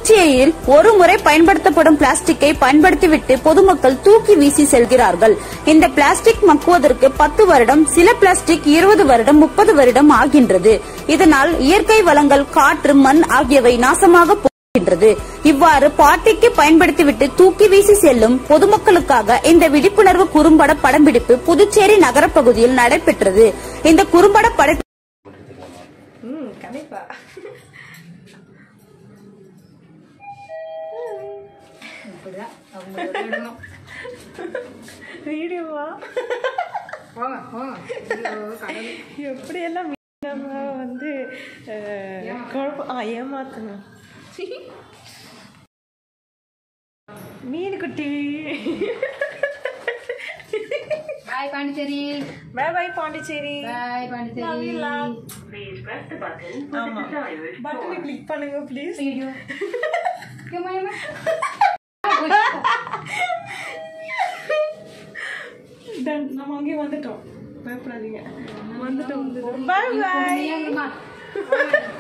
புதுச்சேரியில் ஒரு முறை பயன்படுத்தப்படும் பிளாஸ்டிக்கை பயன்படுத்திவிட்டு பொதுமக்கள் தூக்கி வீசி செல்கிறார்கள் இந்த பிளாஸ்டிக் மக்குவதற்கு பத்து வருடம் சில பிளாஸ்டிக் இருபது வருடம் முப்பது வருடம் ஆகின்றது இதனால் இயற்கை வளங்கள் காற்று மண் ஆகியவை நாசமாக போகின்றது இவ்வாறு பாட்டிக்கு பயன்படுத்திவிட்டு தூக்கி வீசி செல்லும் பொதுமக்களுக்காக இந்த விழிப்புணர்வு குறும்பட படம்பிடிப்பு புதுச்சேரி நகரப்பகுதியில் நடைபெற்றது இந்த குறும்பட பட ம் கண்டிப்பா இப்படிதான் அவங்களோட விடணும் வீடியோவா போங்க போங்க ஐயோ, கடவுளே. எப்படியெல்லாம் நம்ம வந்து அஹ், குழப்பம் ஆ ஏமாத்தணும் மீன் குட்டி bye Pondicherry bye bye Pondicherry bye Pondicherry ஆமா பட்டனை கிளிக் பண்ணுங்க ப்ளீஸ் ஐயோ ஏம்மா, ஏம்மா. டன் நம்ம அங்கேயே வந்துட்டோம் பயப்படாதீங்க வந்துட்டோம் வந்துட்டோம் பை பை ஏங்கம்மா